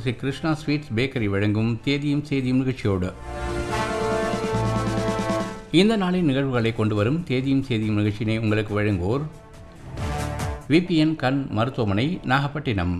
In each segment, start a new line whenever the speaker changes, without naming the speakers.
Sri Krishna sweets bakery வழங்கும் தேதியும் செய்தியும் நிகழ்ச்சியோடு இந்த நாளின் நிகழ்வுகளை கொண்டு வரும் தேதியும் செய்தியும் நிகழ்ச்சியினை உங்களுக்கு வழங்குவோர் விபிஎன் கண் மருத்துவமனை நாகப்பட்டினம்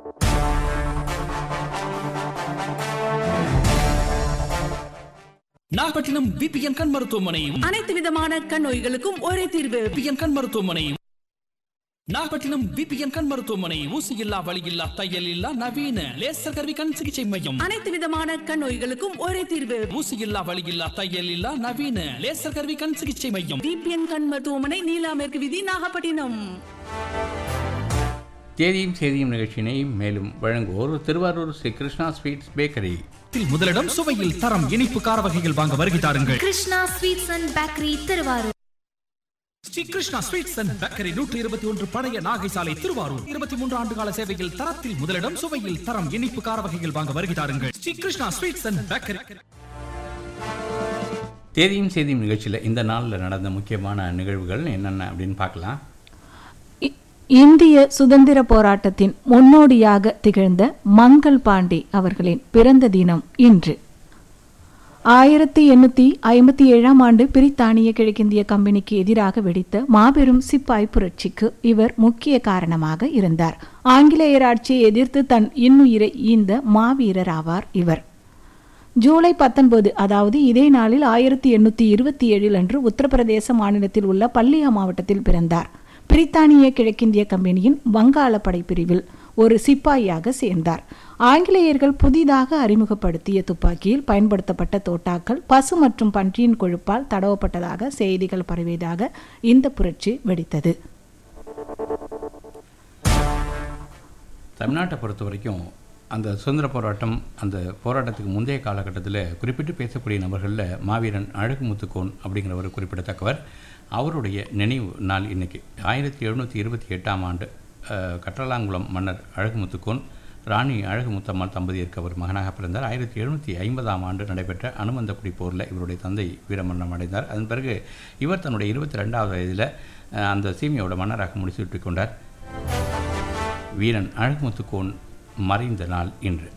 நாகப்பட்டினம் விபிஎன் கண் மருத்துவமனை
அனைத்து விதமான கண் நோய்களுக்கும் ஒரே தீர்வு
விபிஎன் கண் மருத்துவமனை நாகப்பட்டினம் விபிஎன் கண் மருத்துவமனை ஊசி இல்லா வலி இல்லா தையல் இல்லா நவீன லேசர் கருவி கண் சிகிச்சை மையம்
அனைத்து விதமான கண் நோய்களுக்கும் ஒரே தீர்வு
ஊசி இல்லா வலி இல்லா தையல் இல்லா நவீன லேசர் கருவி கண் சிகிச்சை மையம்
டிபிஎன் கண் மருத்துவமனை நீலா மேற்கு விதி நாகப்பட்டினம்
தேதியும் செய்தியும் நிகழ்ச்சியினை மேலும் வழங்குவோர் திருவாரூர் ஸ்ரீ கிருஷ்ணா ஸ்வீட்ஸ் பேக்கரி
இதில் முதலிடம் சுவையில் தரம் இனிப்பு கார வகைகள் வாங்க வருகை தாருங்கள்
Krishna sweets and bakery Thiruvarur
Sri Krishna sweets and bakery நூற்றி இருபத்தி ஒன்று பழைய நாகை சாலை திருவாரூர் இருபத்தி மூன்று ஆண்டு கால சேவையில் தரத்தில் முதலிடம் சுவையில் தரம் இனிப்பு கார வகைகள் வாங்க வருகை தாருங்கள் Sri Krishna sweets and bakery
தேதியும் செய்தியும் நிகழ்ச்சியில் இந்த நாளில் நடந்த முக்கியமான நிகழ்வுகள் என்னென்ன அப்படின்னு பார்க்கலாம்
இ- இந்திய சுதந்திர போராட்டத்தின் முன்னோடியாக திகழ்ந்த மங்கள் பாண்டே அவர்களின் பிறந்த தினம் இன்று ஆயிரத்தி எண்ணூத்தி ஐம்பத்தி ஏழாம் ஆண்டு பிரித்தானிய கிழக்கிந்திய கம்பெனிக்கு எதிராக வெடித்த மாபெரும் சிப்பாய் புரட்சிக்கு இவர் முக்கிய காரணமாக இருந்தார் ஆங்கிலேயர் ஆட்சியை எதிர்த்து தன் இன்னுயிரை ஈந்த மாவீரர் ஆவார் இவர் ஜூலை பத்தொன்பது அதாவது இதே நாளில் ஆயிரத்தி எண்ணூற்றி இருபத்தி ஏழில் அன்று உத்தரப்பிரதேச மாநிலத்தில் உள்ள பல்லியா மாவட்டத்தில் பிறந்தார் பிரித்தானிய கிழக்கிந்திய கம்பெனியின் வங்காள படைப்பிரிவில் ஒரு சிப்பாயியாக சேர்ந்தார் ஆங்கிலேயர்கள் புதிதாக அறிமுகப்படுத்திய துப்பாக்கியில் பயன்படுத்தப்பட்ட தோட்டாக்கள் பசு மற்றும் பன்றியின் கொழுப்பால் தடவப்பட்டதாக செய்திகள் பரவியதாக இந்த புரட்சி வெடித்தது
தமிழ்நாட்டை பொறுத்த வரைக்கும் அந்த சுதந்திர போராட்டம் அந்த போராட்டத்துக்கு முந்தைய காலகட்டத்தில் குறிப்பிட்டு பேசக்கூடிய நபர்களில் மாவீரன் அழகுமுத்துக்கோன் அப்படிங்கிறவர் குறிப்பிடத்தக்கவர் அவருடைய நினைவு நாள் இன்னைக்கு ஆயிரத்தி எழுநூற்றி இருபத்தி எட்டாம் ஆண்டு அஹ், கற்றலாங்குளம் மன்னர் அழகுமுத்துக்கோன் ராணி அழகுமுத்தம்மாள் தம்பதியருக்கு அவர் மகனாக பிறந்தார் ஆயிரத்தி எழுநூற்றி ஐம்பதாம் ஆண்டு நடைபெற்ற அனுமந்தக்குடி போரில் இவருடைய தந்தை வீரமரணம் அடைந்தார் அதன் பிறகு இவர் தன்னுடைய இருபத்தி ரெண்டாவது வயதில் அஹ், அந்த சீமையோட மன்னராக முடிசூட்டி கொண்டார் வீரன் அழகுமுத்துக்கோன் மறைந்த நாள் இன்று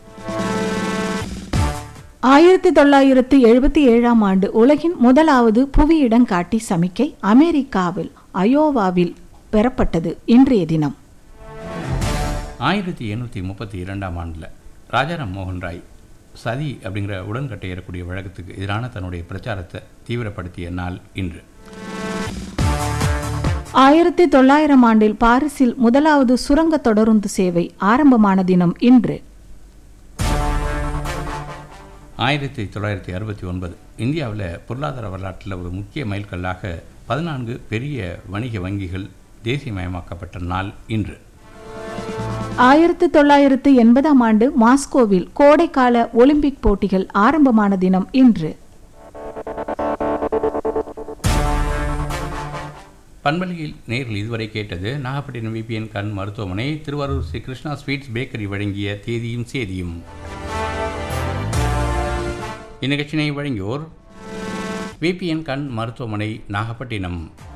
ஆயிரத்தி தொள்ளாயிரத்து எழுபத்தி ஏழாம் ஆண்டு உலகின் முதலாவது புவியிடங்காட்டி சமிக்கை அமெரிக்காவில் அயோவாவில் பெறப்பட்டது இன்றைய தினம்
ஆயிரத்தி எண்ணூற்றி முப்பத்தி இரண்டாம் ஆண்டில் ராஜாராம் மோகன் ராய் சதி அப்படிங்கிற உடன்கட்டை ஏறக்கூடிய வழக்கத்துக்கு எதிரான தன்னுடைய பிரச்சாரத்தை தீவிரப்படுத்திய நாள் இன்று
ஆயிரத்தி தொள்ளாயிரம் ஆண்டில் பாரிஸில் முதலாவது சுரங்க தொடருந்து சேவை ஆரம்பமான தினம் இன்று
ஆயிரத்தி தொள்ளாயிரத்தி அறுபத்தி ஒன்பது இந்தியாவில் பொருளாதார வரலாற்றில் ஒரு முக்கிய மைல்கல்லாக பதினான்கு பெரிய வணிக வங்கிகள் தேசியமயமாக்கப்பட்ட நாள் இன்று
ஆயிரத்தி தொள்ளாயிரத்து எண்பதாம் ஆண்டு மாஸ்கோவில் கோடைக்கால ஒலிம்பிக் போட்டிகள் ஆரம்பமான தினம் இன்று
பண்பலையில் நேரில் இதுவரை கேட்டது நாகப்பட்டினம் விபிஎன் கண் மருத்துவமனை திருவாரூர் ஸ்ரீ கிருஷ்ணா ஸ்வீட்ஸ் பேக்கரி வழங்கிய தேதியும் சேதியும் இந்நிகழ்ச்சியினை வழங்கியோர் விபிஎன் கண் மருத்துவமனை நாகப்பட்டினம்